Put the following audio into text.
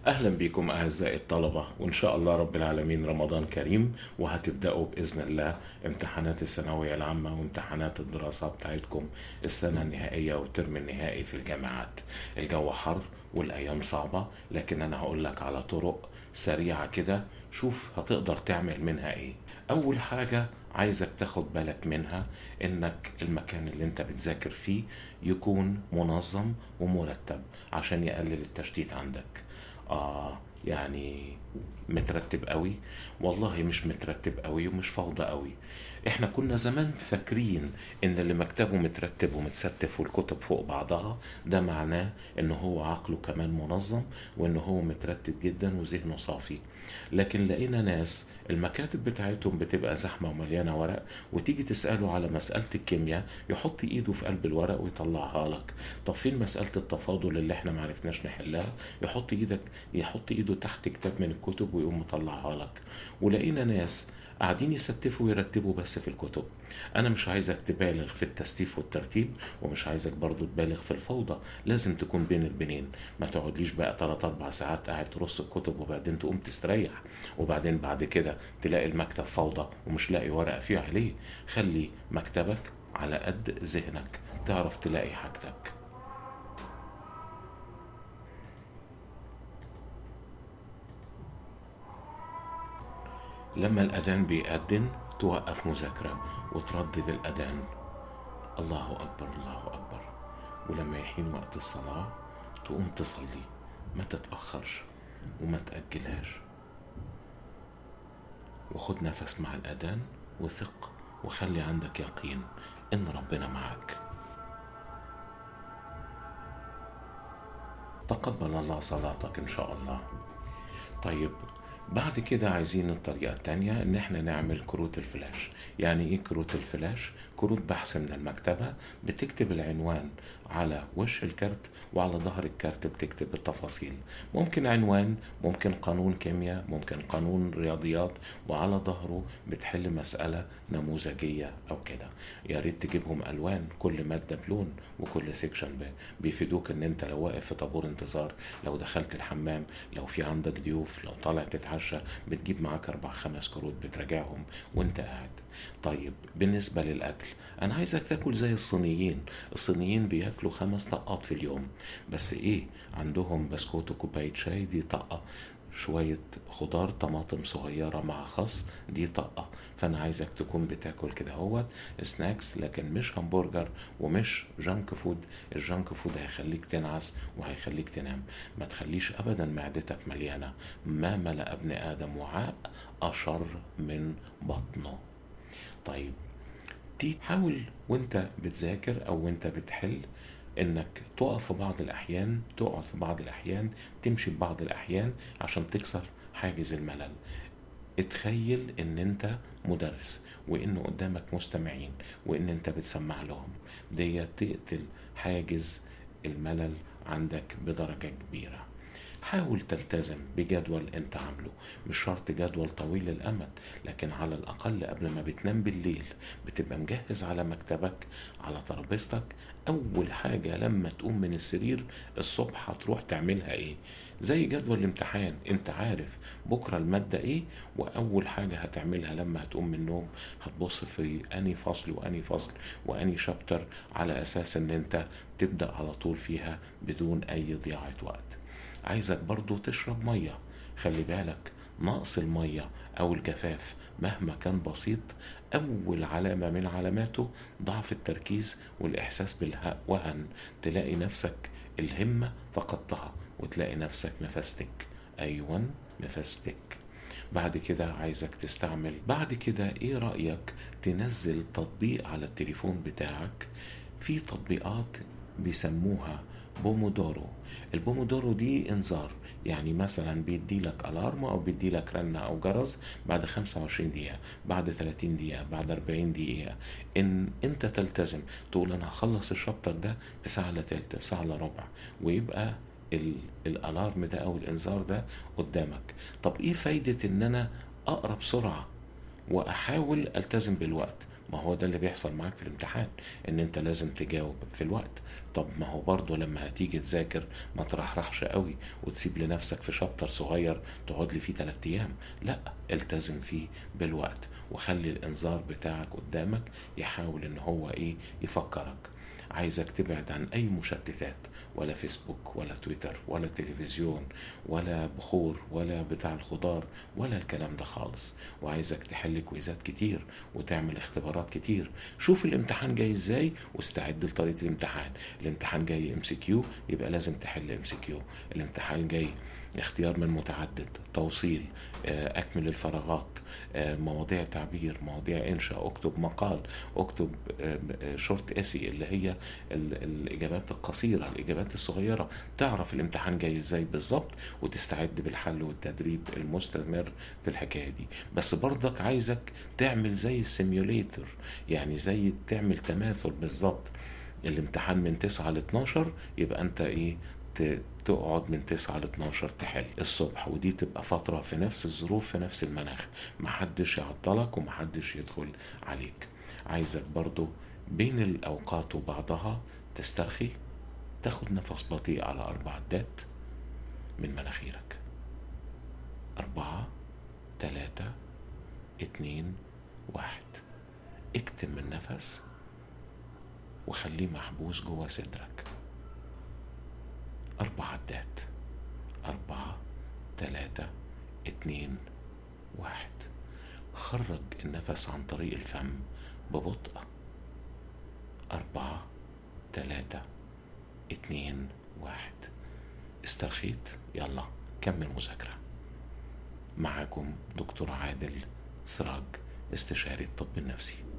أهلا بكم أعزائي الطلبة وإن شاء الله رب العالمين رمضان كريم وهتبدأوا بإذن الله امتحانات الثانوية العامة وامتحانات الدراسة بتاعتكم السنة النهائية والترم النهائي في الجامعات الجو حر والأيام صعبة لكن أنا هقول لك على طرق سريعة كده شوف هتقدر تعمل منها إيه أول حاجة عايزك تاخد بالك منها انك المكان اللي انت بتذاكر فيه يكون منظم ومرتب عشان يقلل التشتيت عندك اه يعني مترتب قوي والله مش مترتب قوي ومش فوضى قوي احنا كنا زمان فاكرين ان اللي مكتبه مترتب ومتستف والكتب فوق بعضها ده معناه ان هو عقله كمان منظم وان هو مترتب جدا وذهنه صافي لكن لقينا ناس المكاتب بتاعتهم بتبقى زحمة ومليانة ورق وتيجي تسأله على مسألة الكيمياء يحط ايده في قلب الورق ويطلعها لك طب فين مسألة التفاضل اللي احنا معرفناش نحلها يحط ايدك يحط ايده تحت كتاب من الكتب ويقوم مطلعها لك ولقينا ناس قاعدين يستفوا ويرتبوا بس في الكتب انا مش عايزك تبالغ في التستيف والترتيب ومش عايزك برضو تبالغ في الفوضى لازم تكون بين البنين ما تقعدليش بقى 3 4 ساعات قاعد ترص الكتب وبعدين تقوم تستريح وبعدين بعد كده تلاقي المكتب فوضى ومش لاقي ورقه فيه عليه خلي مكتبك على قد ذهنك تعرف تلاقي حاجتك لما الأذان بيأذن توقف مذاكرة وتردد الأذان الله أكبر الله أكبر ولما يحين وقت الصلاة تقوم تصلي ما تتأخرش وما تأجلهاش وخد نفس مع الأذان وثق وخلي عندك يقين إن ربنا معك تقبل الله صلاتك إن شاء الله طيب بعد كده عايزين الطريقة التانية ان احنا نعمل كروت الفلاش يعني ايه كروت الفلاش كروت بحث من المكتبة بتكتب العنوان على وش الكارت وعلى ظهر الكارت بتكتب التفاصيل ممكن عنوان ممكن قانون كيمياء ممكن قانون رياضيات وعلى ظهره بتحل مسألة نموذجية أو كده يا ريت تجيبهم ألوان كل مادة بلون وكل سيكشن بيفيدوك إن أنت لو واقف في طابور انتظار لو دخلت الحمام لو في عندك ضيوف لو طالع تتعشى بتجيب معاك أربع خمس كروت بتراجعهم وأنت قاعد طيب بالنسبة للأكل أنا عايزك تاكل زي الصينيين الصينيين بياكلوا خمس طقات في اليوم بس إيه عندهم بسكوت وكوباية شاي دي طقة شوية خضار طماطم صغيرة مع خس دي طقة فأنا عايزك تكون بتاكل كده هوت سناكس لكن مش همبرجر ومش جانك فود الجانك فود هيخليك تنعس وهيخليك تنام ما تخليش أبدا معدتك مليانة ما ملأ ابن آدم وعاء أشر من بطنه طيب دي حاول وانت بتذاكر او وانت بتحل انك تقف في بعض الاحيان تقعد في بعض الاحيان تمشي في بعض الاحيان عشان تكسر حاجز الملل اتخيل ان انت مدرس وان قدامك مستمعين وان انت بتسمع لهم دي تقتل حاجز الملل عندك بدرجة كبيرة حاول تلتزم بجدول انت عامله مش شرط جدول طويل الامد لكن على الاقل قبل ما بتنام بالليل بتبقى مجهز على مكتبك على ترابيزتك اول حاجه لما تقوم من السرير الصبح هتروح تعملها ايه زي جدول الامتحان انت عارف بكره الماده ايه واول حاجه هتعملها لما هتقوم من النوم هتبص في اني فصل واني فصل واني شابتر على اساس ان انت تبدا على طول فيها بدون اي ضياعه وقت عايزك برضو تشرب مية خلي بالك نقص المية أو الجفاف مهما كان بسيط أول علامة من علاماته ضعف التركيز والإحساس بالوهن تلاقي نفسك الهمة فقدتها وتلاقي نفسك نفستك أيوة نفستك بعد كده عايزك تستعمل بعد كده ايه رأيك تنزل تطبيق على التليفون بتاعك في تطبيقات بيسموها بومودورو البومودورو دي انذار يعني مثلا بيدي لك الارم او بيدي لك رنه او جرس بعد 25 دقيقه بعد 30 دقيقه بعد 40 دقيقه ان انت تلتزم تقول انا هخلص الشابتر ده في ساعه الا تلت في ساعه الا ربع ويبقى الالارم ده او الانذار ده قدامك طب ايه فايده ان انا اقرا بسرعه واحاول التزم بالوقت ما هو ده اللي بيحصل معاك في الامتحان ان انت لازم تجاوب في الوقت طب ما هو برضه لما هتيجي تذاكر ما ترحرحش قوي وتسيب لنفسك في شابتر صغير تقعد لي فيه ثلاثة ايام لا التزم فيه بالوقت وخلي الانذار بتاعك قدامك يحاول ان هو ايه يفكرك عايزك تبعد عن اي مشتتات ولا فيسبوك ولا تويتر ولا تلفزيون ولا بخور ولا بتاع الخضار ولا الكلام ده خالص وعايزك تحل كويزات كتير وتعمل اختبارات كتير شوف الامتحان جاي ازاي واستعد لطريقه الامتحان الامتحان جاي ام سي كيو يبقى لازم تحل ام سي كيو الامتحان جاي اختيار من متعدد توصيل آه، اكمل الفراغات آه، مواضيع تعبير مواضيع انشاء اكتب مقال اكتب شورت اسي اللي هي ال- الاجابات القصيره الاجابات الصغيره تعرف الامتحان جاي ازاي بالظبط وتستعد بالحل والتدريب المستمر في الحكايه دي بس برضك عايزك تعمل زي السيميوليتر يعني زي تعمل تماثل بالظبط الامتحان من 9 ل 12 يبقى انت ايه ت- تقعد من 9 ل 12 تحل الصبح ودي تبقى فترة في نفس الظروف في نفس المناخ محدش يعطلك ومحدش يدخل عليك عايزك برضو بين الأوقات وبعضها تسترخي تاخد نفس بطيء على أربع عدات من مناخيرك أربعة تلاتة اتنين واحد اكتم النفس وخليه محبوس جوه صدرك أربع عدات أربعة تلاتة اتنين واحد خرج النفس عن طريق الفم ببطء أربعة تلاتة اتنين واحد استرخيت يلا كمل مذاكرة معاكم دكتور عادل سراج استشاري الطب النفسي